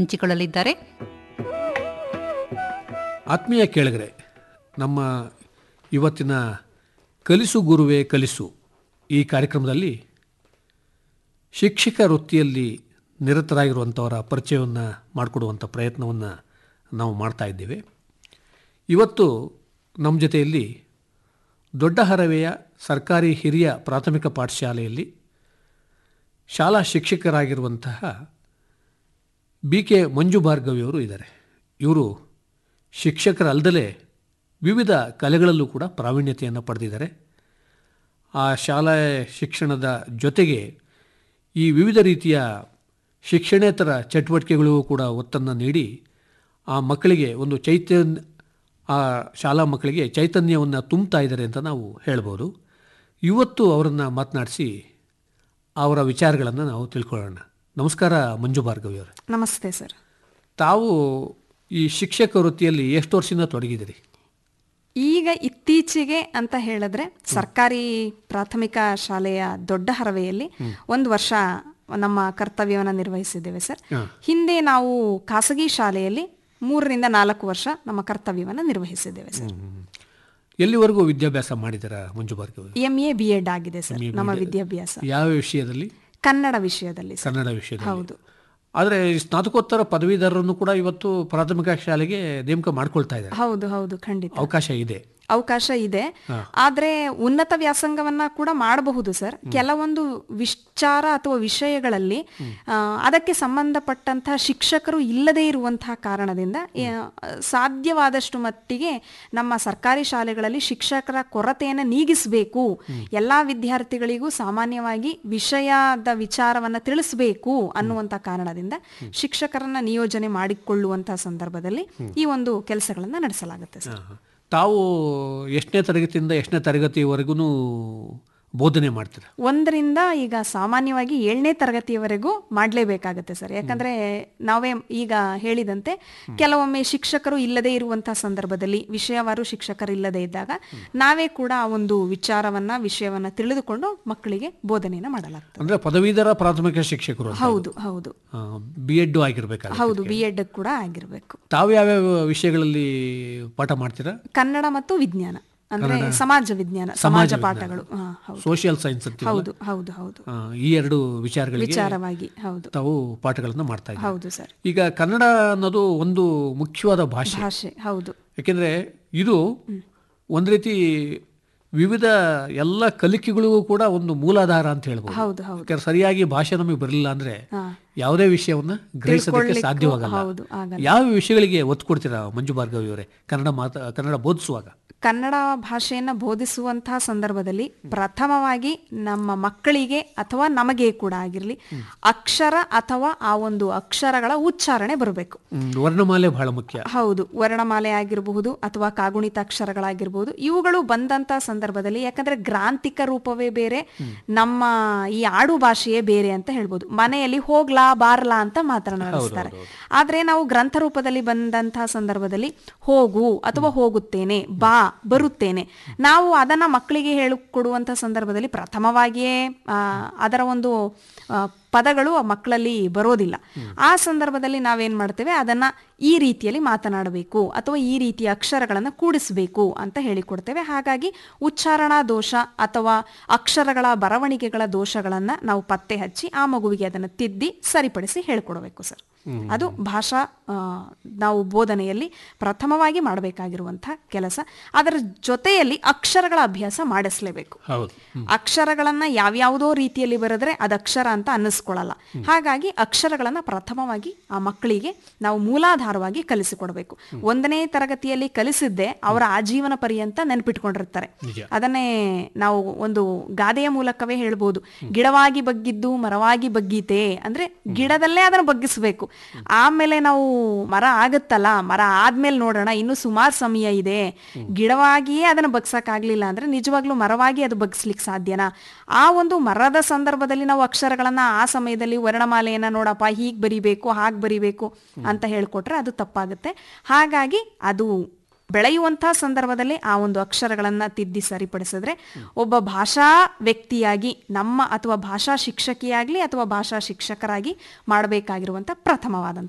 ಹಂಚಿಕೊಳ್ಳಲಿದ್ದಾರೆ ಆತ್ಮೀಯ ಕೇಳಿಗರೆ ನಮ್ಮ ಇವತ್ತಿನ ಕಲಿಸು ಗುರುವೇ ಕಲಿಸು ಈ ಕಾರ್ಯಕ್ರಮದಲ್ಲಿ ಶಿಕ್ಷಕ ವೃತ್ತಿಯಲ್ಲಿ ನಿರತರಾಗಿರುವಂಥವರ ಪರಿಚಯವನ್ನು ಮಾಡಿಕೊಡುವಂಥ ಪ್ರಯತ್ನವನ್ನು ನಾವು ಮಾಡ್ತಾ ಇದ್ದೇವೆ ಇವತ್ತು ನಮ್ಮ ಜೊತೆಯಲ್ಲಿ ದೊಡ್ಡ ಹರವೆಯ ಸರ್ಕಾರಿ ಹಿರಿಯ ಪ್ರಾಥಮಿಕ ಪಾಠಶಾಲೆಯಲ್ಲಿ ಶಾಲಾ ಶಿಕ್ಷಕರಾಗಿರುವಂತಹ ಬಿ ಕೆ ಮಂಜು ಭಾರ್ಗವಿಯವರು ಇದ್ದಾರೆ ಇವರು ಶಿಕ್ಷಕರಲ್ಲದಲೇ ವಿವಿಧ ಕಲೆಗಳಲ್ಲೂ ಕೂಡ ಪ್ರಾವೀಣ್ಯತೆಯನ್ನು ಪಡೆದಿದ್ದಾರೆ ಆ ಶಾಲಾ ಶಿಕ್ಷಣದ ಜೊತೆಗೆ ಈ ವಿವಿಧ ರೀತಿಯ ಶಿಕ್ಷಣೇತರ ಚಟುವಟಿಕೆಗಳಿಗೂ ಕೂಡ ಒತ್ತನ್ನು ನೀಡಿ ಆ ಮಕ್ಕಳಿಗೆ ಒಂದು ಚೈತನ್ಯ ಆ ಶಾಲಾ ಮಕ್ಕಳಿಗೆ ಚೈತನ್ಯವನ್ನು ತುಂಬ್ತಾ ಇದ್ದಾರೆ ಅಂತ ನಾವು ಹೇಳ್ಬೋದು ಇವತ್ತು ಅವರನ್ನು ಮಾತನಾಡಿಸಿ ಅವರ ವಿಚಾರಗಳನ್ನು ನಾವು ತಿಳ್ಕೊಳ್ಳೋಣ ನಮಸ್ಕಾರ ಮಂಜು ಭಾರ್ಗವಿ ಅವರೇ ನಮಸ್ತೆ ಸರ್ ತಾವು ಈ ಶಿಕ್ಷಕ ವೃತ್ತಿಯಲ್ಲಿ ಎಷ್ಟು ವರ್ಷದಿಂದ ತೊಡಗಿದ್ದೀರಿ ಈಗ ಇತ್ತೀಚೆಗೆ ಅಂತ ಹೇಳಿದ್ರೆ ಸರ್ಕಾರಿ ಪ್ರಾಥಮಿಕ ಶಾಲೆಯ ದೊಡ್ಡ ಹರವೆಯಲ್ಲಿ ಒಂದು ವರ್ಷ ನಮ್ಮ ಕರ್ತವ್ಯವನ್ನು ನಿರ್ವಹಿಸಿದ್ದೇವೆ ಸರ್ ಹಿಂದೆ ನಾವು ಖಾಸಗಿ ಶಾಲೆಯಲ್ಲಿ ಮೂರರಿಂದ ನಾಲ್ಕು ವರ್ಷ ನಮ್ಮ ಕರ್ತವ್ಯವನ್ನು ನಿರ್ವಹಿಸಿದ್ದೇವೆ ಸರ್ ಎಲ್ಲಿವರೆಗೂ ವಿದ್ಯಾಭ್ಯಾಸ ಮಾಡಿದ್ದೀರಾ Manju Bhargavi M A B Ed ಆಗಿದೆ ಸರ್ ನಮ್ಮ ವಿದ್ಯಾಭ್ಯಾಸ ಯಾವ ವಿಷಯದಲ್ಲಿ ಕನ್ನಡ ವಿಷಯದಲ್ಲಿ ಸರ್ ಕನ್ನಡ ವಿಷಯದಲ್ಲಿ ಹೌದು ಆದರೆ ಸ್ನಾತಕೋತ್ತರ ಪದವೀಧರರನ್ನು ಕೂಡ ಇವತ್ತು ಪ್ರಾಥಮಿಕ ಶಾಲೆಗೆ ನೇಮಕ ಮಾಡ್ಕೊಳ್ತಾ ಇದ್ದಾರೆ ಹೌದು ಹೌದು ಖಂಡಿತ ಅವಕಾಶ ಇದೆ ಅವಕಾಶ ಇದೆ ಆದ್ರೆ ಉನ್ನತ ವ್ಯಾಸಂಗವನ್ನ ಕೂಡ ಮಾಡಬಹುದು ಸರ್ ಕೆಲವೊಂದು ವಿಚಾರ ಅಥವಾ ವಿಷಯಗಳಲ್ಲಿ ಆ, ಅದಕ್ಕೆ ಸಂಬಂಧಪಟ್ಟಂತಹ ಶಿಕ್ಷಕರು ಇಲ್ಲದೇ ಇರುವಂತಹ ಕಾರಣದಿಂದ ಆ, ಸಾಧ್ಯವಾದಷ್ಟು ಮಟ್ಟಿಗೆ ನಮ್ಮ ಸರ್ಕಾರಿ ಶಾಲೆಗಳಲ್ಲಿ ಶಿಕ್ಷಕರ ಕೊರತೆಯನ್ನು ನೀಗಿಸಬೇಕು ಎಲ್ಲಾ ವಿದ್ಯಾರ್ಥಿಗಳಿಗೂ ಸಾಮಾನ್ಯವಾಗಿ ವಿಷಯದ ವಿಚಾರವನ್ನ ತಿಳಿಸಬೇಕು ಅನ್ನುವಂತ ಕಾರಣದಿಂದ ಶಿಕ್ಷಕರನ್ನ ನಿಯೋಜನೆ ಮಾಡಿಕೊಳ್ಳುವಂತಹ ಸಂದರ್ಭದಲ್ಲಿ ಈ ಒಂದು ಕೆಲಸಗಳನ್ನ ನಡೆಸಲಾಗುತ್ತೆ ಸರ್ ಹಾ. ತಾವು ಎಷ್ಟನೇ ತರಗತಿಯಿಂದ ಎಷ್ಟನೇ ತರಗತಿವರೆಗೂ ಬೋಧನೆ ಮಾಡ್ತೀರಾ ಒಂದರಿಂದ ಈಗ ಸಾಮಾನ್ಯವಾಗಿ ಏಳನೇ ತರಗತಿಯವರೆಗೂ ಮಾಡಲೇಬೇಕಾಗತ್ತೆ ಸರ್ ಯಾಕಂದ್ರೆ ನಾವೇ ಈಗ ಹೇಳಿದಂತೆ ಕೆಲವೊಮ್ಮೆ ಶಿಕ್ಷಕರು ಇಲ್ಲದೆ ಇರುವಂತಹ ಸಂದರ್ಭದಲ್ಲಿ ವಿಷಯವಾರು ಶಿಕ್ಷಕರು ಇಲ್ಲದೆ ಇದ್ದಾಗ ನಾವೇ ಕೂಡ ಆ ಒಂದು ವಿಚಾರವನ್ನ ವಿಷಯವನ್ನ ತಿಳಿದುಕೊಂಡು ಮಕ್ಕಳಿಗೆ ಬೋಧನೆಯನ್ನ ಮಾಡಲಾಗ್ತದೆ ಅಂದ್ರೆ ಪದವೀಧರ ಪ್ರಾಥಮಿಕ ಶಿಕ್ಷಕರು ಹೌದು ಹೌದು ಬಿ ಎಡ್ ಆಗಿರ್ಬೇಕಾದ್ರೆ ಹೌದು ಬಿ ಎಡ್ ಕೂಡ ಆಗಿರ್ಬೇಕು ತಾವು ಯಾವ್ಯಾವ ವಿಷಯಗಳಲ್ಲಿ ಪಾಠ ಮಾಡ್ತೀರಾ ಕನ್ನಡ ಮತ್ತು ವಿಜ್ಞಾನ ಅಂದ್ರೆ ಸಮಾಜ ವಿಜ್ಞಾನ ಸಮಾಜ ಪಾಠಗಳು ಹಾ, ಹೌದು ಸೋಷಿಯಲ್ ಸೈನ್ಸ್ ಅಂತ ಹೌದು ಹೌದು ಹೌದು ಈ ಎರಡು ವಿಚಾರಗಳಿಗೆ ವಿಚಾರವಾಗಿ ಹೌದು ತಾವು ಪಾಠಗಳನ್ನು ಮಾಡ್ತಾ ಇದ್ದೀವಿ ಹೌದು ಸರ್ ಈಗ ಕನ್ನಡ ಅನ್ನೋದು ಒಂದು ಮುಖ್ಯವಾದ ಭಾಷೆ ಭಾಷೆ ಹೌದು ಯಾಕೆಂದ್ರೆ ಇದು ಒಂದು ರೀತಿ ವಿವಿಧ ಎಲ್ಲ ಕಲಿಕೆಗಳಿಗೂ ಕೂಡ ಒಂದು ಮೂಲಾಧಾರ ಅಂತ ಹೇಳ್ಬೋದು ಹೌದು ಹೌದು ಯಾಕಂದ್ರೆ ಸರಿಯಾಗಿ ಭಾಷೆ ನಮಗೆ ಬರಲಿಲ್ಲ ಅಂದ್ರೆ ಹಾ. ಯಾವುದೇ ವಿಷಯವನ್ನ ಗ್ರಹಿಸೋದಕ್ಕೆ ತಿಳ್ಕೊಳ್ಳಿಕ್ಕೂ ಸಾಧ್ಯವಾಗಲ್ಲ ಹೌದು, ಆಗಲ್ಲ. ಯಾವ ವಿಷಯಗಳಿಗೆ ಒತ್ತು ಕೊಡ್ತೀರಾ ಮಂಜು ಭಾರ್ಗವಿ ಅವರೇ ಕನ್ನಡ ಮಾತ ಕನ್ನಡ ಬೋಧಿಸುವಾಗ ಕನ್ನಡ ಭಾಷೆಯನ್ನ ಬೋಧಿಸುವಂತಹ ಸಂದರ್ಭದಲ್ಲಿ ಪ್ರಥಮವಾಗಿ ನಮ್ಮ ಮಕ್ಕಳಿಗೆ ಅಥವಾ ನಮಗೆ ಕೂಡ ಆಗಿರಲಿ ಅಕ್ಷರ ಅಥವಾ ಆ ಒಂದು ಅಕ್ಷರಗಳ ಉಚ್ಚಾರಣೆ ಬರಬೇಕು ಹ್ಮ್, ವರ್ಣಮಾಲೆ ಬಹಳ ಮುಖ್ಯ ಹೌದು ವರ್ಣಮಾಲೆ ಆಗಿರಬಹುದು ಅಥವಾ ಕಾಗುಣಿತ ಅಕ್ಷರಗಳಾಗಿರಬಹುದು ಇವುಗಳು ಬಂದಂತ ಸಂದರ್ಭದಲ್ಲಿ ಯಾಕಂದ್ರೆ ಗ್ರಾಂಥಿಕ ರೂಪವೇ ಬೇರೆ ನಮ್ಮ ಈ ಆಡು ಭಾಷೆಯೇ ಬೇರೆ ಅಂತ ಹೇಳ್ಬೋದು ಮನೆಯಲ್ಲಿ ಹೋಗ್ಲಾ ಬಾರ್ಲಾ ಅಂತ ಮಾತನಾಡಿಸ್ತಾರೆ ಆದ್ರೆ ನಾವು ಗ್ರಂಥ ರೂಪದಲ್ಲಿ ಬಂದಂತಹ ಸಂದರ್ಭದಲ್ಲಿ ಹೋಗು ಅಥವಾ ಹೋಗುತ್ತೇನೆ ಬಾ ಬರುತ್ತೇನೆ ನಾವು ಅದನ್ನ ಮಕ್ಕಳಿಗೆ ಹೇಳಿಕೊಡುವಂತ ಸಂದರ್ಭದಲ್ಲಿ ಪ್ರಥಮವಾಗಿಯೇ ಆ, ಅದರ ಒಂದು ಆ, ಪದಗಳು ಆ ಮಕ್ಕಳಲ್ಲಿ ಬರೋದಿಲ್ಲ ಆ ಸಂದರ್ಭದಲ್ಲಿ ನಾವೇನ್ ಮಾಡ್ತೇವೆ ಅದನ್ನ ಈ ರೀತಿಯಲ್ಲಿ ಮಾತನಾಡಬೇಕು ಅಥವಾ ಈ ರೀತಿಯ ಅಕ್ಷರಗಳನ್ನು ಕೂಡಿಸಬೇಕು ಅಂತ ಹೇಳಿಕೊಡ್ತೇವೆ ಹಾಗಾಗಿ ಉಚ್ಚಾರಣಾ ದೋಷ ಅಥವಾ ಅಕ್ಷರಗಳ ಬರವಣಿಗೆಗಳ ದೋಷಗಳನ್ನ ನಾವು ಪತ್ತೆ ಹಚ್ಚಿ ಆ ಮಗುವಿಗೆ ಅದನ್ನು ತಿದ್ದಿ ಸರಿಪಡಿಸಿ ಹೇಳ್ಕೊಡ್ಬೇಕು ಸರ್ ಅದು ಭಾಷಾ ಆ, ನಾವು ಬೋಧನೆಯಲ್ಲಿ ಪ್ರಥಮವಾಗಿ ಮಾಡಬೇಕಾಗಿರುವಂತಹ ಕೆಲಸ ಅದರ ಜೊತೆಯಲ್ಲಿ ಅಕ್ಷರಗಳ ಅಭ್ಯಾಸ ಮಾಡಿಸ್ಲೇಬೇಕು ಹೌದು ಅಕ್ಷರಗಳನ್ನ ಯಾವ್ಯಾವುದೋ ರೀತಿಯಲ್ಲಿ ಬರೆದ್ರೆ ಅದು ಅಕ್ಷರ ಅಂತ ಅನ್ನಿಸ್ಕೊಳ್ಳಲ್ಲ ಹಾಗಾಗಿ ಅಕ್ಷರಗಳನ್ನ ಪ್ರಥಮವಾಗಿ ಆ ಮಕ್ಕಳಿಗೆ ನಾವು ಮೂಲಾಧಾರವಾಗಿ ಕಲಿಸಿಕೊಡ್ಬೇಕು ಒಂದನೇ ತರಗತಿಯಲ್ಲಿ ಕಲಿಸಿದ್ದೆ ಅವರ ಆಜೀವನ ಪರ್ಯಂತ ನೆನಪಿಟ್ಕೊಂಡಿರ್ತಾರೆ ಅದನ್ನೇ ನಾವು ಒಂದು ಗಾದೆಯ ಮೂಲಕವೇ ಹೇಳ್ಬೋದು ಗಿಡವಾಗಿ ಬಗ್ಗಿದ್ದು ಮರವಾಗಿ ಬಗ್ಗೀತೆ ಅಂದ್ರೆ ಗಿಡದಲ್ಲೇ ಅದನ್ನು ಬಗ್ಗಿಸ್ಬೇಕು ಆಮೇಲೆ ನಾವು ಮರ ಆಗುತ್ತಲ್ಲ ಮರ ಆದ್ಮೇಲೆ ನೋಡೋಣ ಇನ್ನು ಸುಮಾರು ಸಮಯ ಇದೆ ಗಿಡವಾಗಿಯೇ ಅದನ್ನು ಬಗ್ಸಕ್ ಆಗ್ಲಿಲ್ಲ ಅಂದ್ರೆ ನಿಜವಾಗ್ಲೂ ಮರವಾಗಿ ಅದು ಬಗ್ಸ್ಲಿಕ್ಕೆ ಸಾಧ್ಯನಾ ಆ ಒಂದು ಮರದ ಸಂದರ್ಭದಲ್ಲಿ ನಾವು ಅಕ್ಷರಗಳನ್ನ ಆ ಸಮಯದಲ್ಲಿ ವರ್ಣಮಾಲೆಯನ್ನ ನೋಡಪ್ಪ ಹೀಗ್ ಬರಿಬೇಕು ಹಾಗ್ ಬರಿಬೇಕು ಅಂತ ಹೇಳ್ಕೊಟ್ರೆ ಅದು ತಪ್ಪಾಗುತ್ತೆ ಹಾಗಾಗಿ ಅದು ಬೆಳೆಯುವಂತಹ ಸಂದರ್ಭದಲ್ಲಿ ಆ ಒಂದು ಅಕ್ಷರಗಳನ್ನ ತಿದ್ದಿ ಸರಿಪಡಿಸಿದ್ರೆ ಒಬ್ಬ ಭಾಷಾ ವ್ಯಕ್ತಿಯಾಗಿ ನಮ್ಮ ಅಥವಾ ಭಾಷಾ ಶಿಕ್ಷಕಿಯಾಗ್ಲಿ ಅಥವಾ ಭಾಷಾ ಶಿಕ್ಷಕರಾಗಿ ಮಾಡಬೇಕಾಗಿರುವಂತ ಪ್ರಥಮವಾದಂತ